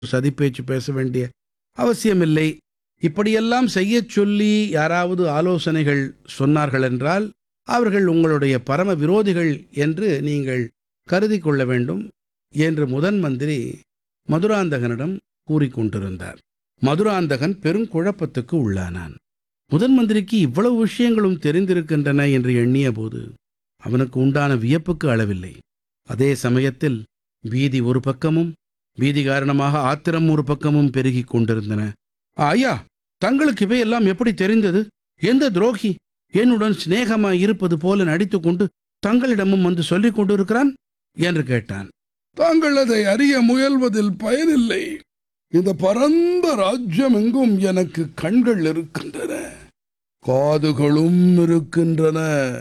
சதிப்பேச்சு பேச வேண்டிய அவசியமில்லை இப்படியெல்லாம் செய்யச் சொல்லி யாராவது ஆலோசனைகள் சொன்னார்கள் என்றால் அவர்கள் உங்களுடைய பரம விரோதிகள் என்று நீங்கள் கருதி கொள்ள வேண்டும் என்று முதன் மந்திரி மதுராந்தகனிடம் கூறிக்கொண்டிருந்தார் மதுராந்தகன் பெருங்குழப்பத்துக்கு உள்ளானான் முதன் மந்திரிக்கு இவ்வளவு விஷயங்களும் தெரிந்திருக்கின்றன என்று எண்ணிய போது அவனுக்கு உண்டான வியப்புக்கு அளவில்லை அதே சமயத்தில் வீதி ஒரு பக்கமும் வீதி காரணமாக ஆத்திரம் ஒரு பக்கமும் பெருகிக் கொண்டிருந்தன ஐயா தங்களுக்கு இவையெல்லாம் எப்படி தெரிந்தது எந்த துரோகி என்னுடன் சிநேகமாய் இருப்பது போல நடித்துக்கொண்டு தங்களிடமும் வந்து சொல்லிக் கொண்டிருக்கிறான் என்று கேட்டான் தாங்கள் அதை அறிய முயல்வதில் பயனில்லை இந்த பரந்த ராஜ்யம் எங்கும் எனக்கு கண்கள் இருக்கின்றன காதுகளும் இருக்கின்றன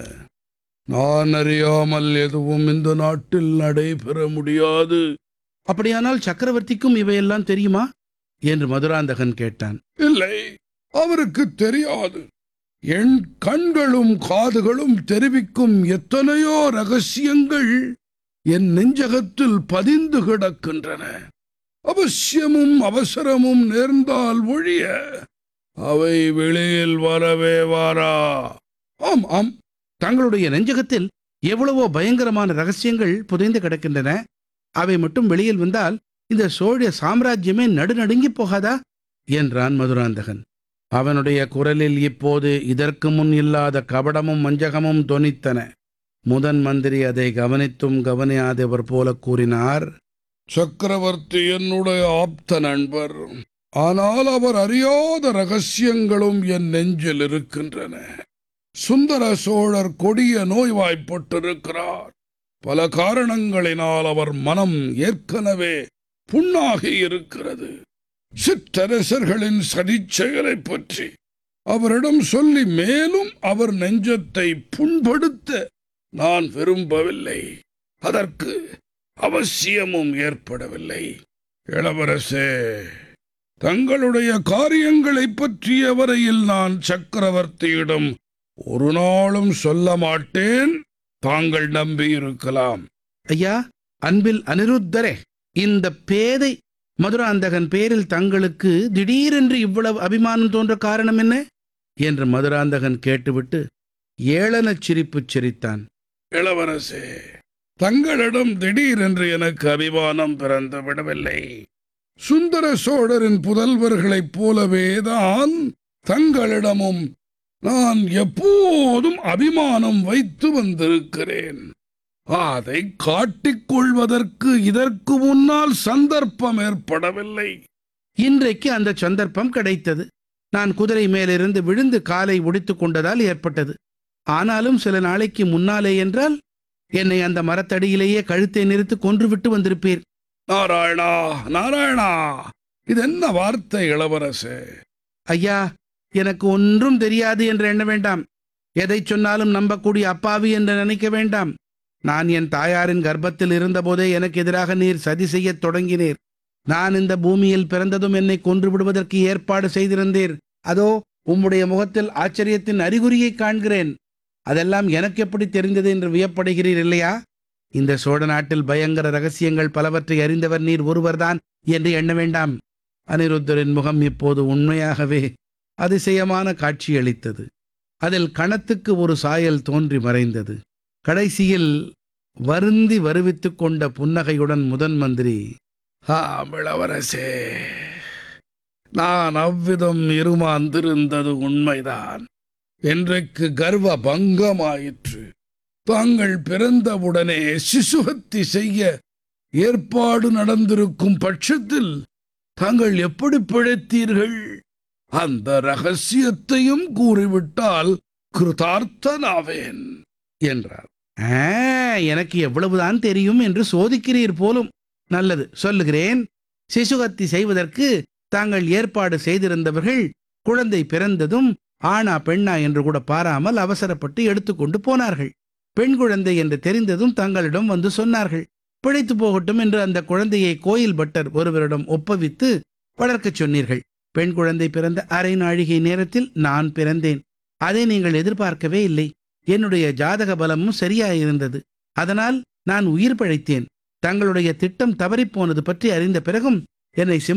நான் அறியாமல் எதுவும் இந்த நாட்டில் நடைபெற முடியாது அப்படியானால் சக்கரவர்த்திக்கும் இவையெல்லாம் தெரியுமா என்று மதுராந்தகன் கேட்டான் இல்லை அவருக்கு தெரியாது என் கண்களும் காதுகளும் தெரிவிக்கும் எத்தனையோ ரகசியங்கள் என் நெஞ்சகத்தில் பதிந்து கிடக்கின்றன அவசியமும் அவசரமும் நேர்ந்தால் ஒழிய அவை வெளியில் வரவே வாரா ஆம் ஆம் தங்களுடைய நெஞ்சகத்தில் எவ்வளவோ பயங்கரமான ரகசியங்கள் புதைந்து கிடக்கின்றன அவை மட்டும் வெளியில் வந்தால் இந்த சோழ சாம்ராஜ்யமே நடுநடுங்கி போகாதா என்றான் மதுராந்தகன் அவனுடைய குரலில் இப்போது இதற்கு முன் இல்லாத கபடமும் வஞ்சகமும் தொனித்தன முதன் மந்திரி அதை கவனித்தும் கவனியாதவர் போல கூறினார் சக்கரவர்த்தி என்னுடைய ஆப்த நண்பர் ஆனால் அவர் அறியாத ரகசியங்களும் என் நெஞ்சில் இருக்கின்றன சுந்தர சோழர் கொடிய நோய்வாய்ப்பட்டிருக்கிறார் பல காரணங்களினால் அவர் மனம் ஏற்கனவே புண்ணாகி இருக்கிறது சிற்றரசர்களின் சதிச்செயலைப் பற்றி அவரிடம் சொல்லி மேலும் அவர் நெஞ்சத்தை புண்படுத்த நான் விரும்பவில்லை அதற்கு அவசியமும் ஏற்படவில்லை இளவரசே தங்களுடைய காரியங்களைப் பற்றிய வரையில் நான் சக்கரவர்த்தியிடம் ஒரு நாளும் சொல்ல மாட்டேன் தாங்கள் நம்பியிருக்கலாம் ஐயா அன்பில் அனிருத்தரே இந்த பேதை மதுராந்தகன் பேரில் தங்களுக்கு திடீரென்று இவ்வளவு அபிமானம் தோன்ற காரணம் என்ன என்று மதுராந்தகன் கேட்டுவிட்டு ஏளனச் சிரிப்புச் சிரித்தான் இளவரசே தங்களிடம் திடீரென்று எனக்கு அபிமானம் பிறந்து விடவில்லை சுந்தர சோழரின் புதல்வர்களைப் போலவேதான் தங்களிடமும் நான் எப்போதும் அபிமானம் வைத்து வந்திருக்கிறேன் அதை காட்டிக் கொள்வதற்கு இதற்கு முன்னால் சந்தர்ப்பம் ஏற்படவில்லை இன்றைக்கு அந்த சந்தர்ப்பம் கிடைத்தது நான் குதிரை மேலிருந்து விழுந்து காலை ஒடித்துக் கொண்டதால் ஏற்பட்டது ஆனாலும் சில நாளைக்கு முன்னாலே என்றால் என்னை அந்த மரத்தடியிலேயே கழுத்தை நிறுத்து கொன்றுவிட்டு வந்திருப்பீர் நாராயணா நாராயணா இது என்ன வார்த்தை இளவரசே ஐயா எனக்கு ஒன்றும் தெரியாது என்று எண்ண வேண்டாம் எதை சொன்னாலும் நம்பக்கூடிய அப்பாவி என்று நினைக்க வேண்டாம் நான் என் தாயாரின் கர்ப்பத்தில் இருந்தபோதே எனக்கு எதிராக நீர் சதி செய்யத் தொடங்கினீர் நான் இந்த பூமியில் பிறந்ததும் என்னை கொன்று விடுவதற்கு ஏற்பாடு செய்திருந்தீர் அதோ உம்முடைய முகத்தில் ஆச்சரியத்தின் அறிகுறியை காண்கிறேன் அதெல்லாம் எனக்கு எப்படி தெரிந்தது என்று வியப்படுகிறீர் இல்லையா இந்த சோழ நாட்டில் பயங்கர ரகசியங்கள் பலவற்றை அறிந்தவர் நீர் ஒருவர்தான் என்று எண்ண வேண்டாம் அனிருத்தரின் முகம் இப்போது உண்மையாகவே அதிசயமான காட்சியளித்தது அதில் கணத்துக்கு ஒரு சாயல் தோன்றி மறைந்தது கடைசியில் வருந்தி வருவித்துக் கொண்ட புன்னகையுடன் முதன் மந்திரி ஆம் இளவரசே நான் அவ்விதம் இருமாந்திருந்தது உண்மைதான் இன்றைக்கு கர்வ பங்கமாயிற்று தாங்கள் பிறந்தவுடனே சிசுகத்தி செய்ய ஏற்பாடு நடந்திருக்கும் பட்சத்தில் தாங்கள் எப்படி பிழைத்தீர்கள் அந்த ரகசியத்தையும் கூறிவிட்டால் கிருதார்த்தனாவேன் என்றார் "ஆ, எனக்கு எவ்வளவுதான் தெரியும் என்று சோதிக்கிறீர் போலும் நல்லது சொல்லுகிறேன் சிசுகத்தி செய்வதற்கு தாங்கள் ஏற்பாடு செய்திருந்தவர்கள் குழந்தை பிறந்ததும் ஆணா பெண்ணா என்று கூட பாராமல் அவசரப்பட்டு எடுத்துக்கொண்டு போனார்கள் பெண் குழந்தை என்று தெரிந்ததும் தங்களிடம் வந்து சொன்னார்கள் பிழைத்து போகட்டும் என்று அந்த குழந்தையை கோயில் பட்டர் ஒருவரிடம் ஒப்புவித்து வளர்க்கச் சொன்னீர்கள் பெண் குழந்தை பிறந்த அரை நாழிகை நேரத்தில் நான் பிறந்தேன் அதை நீங்கள் எதிர்பார்க்கவே இல்லை என்னுடைய ஜாதக பலமும் சரியாயிருந்தது அதனால் நான் உயிர் பிழைத்தேன் தங்களுடைய திட்டம் தவறிப்போனது பற்றி அறிந்த பிறகும் என்னை சிம்ம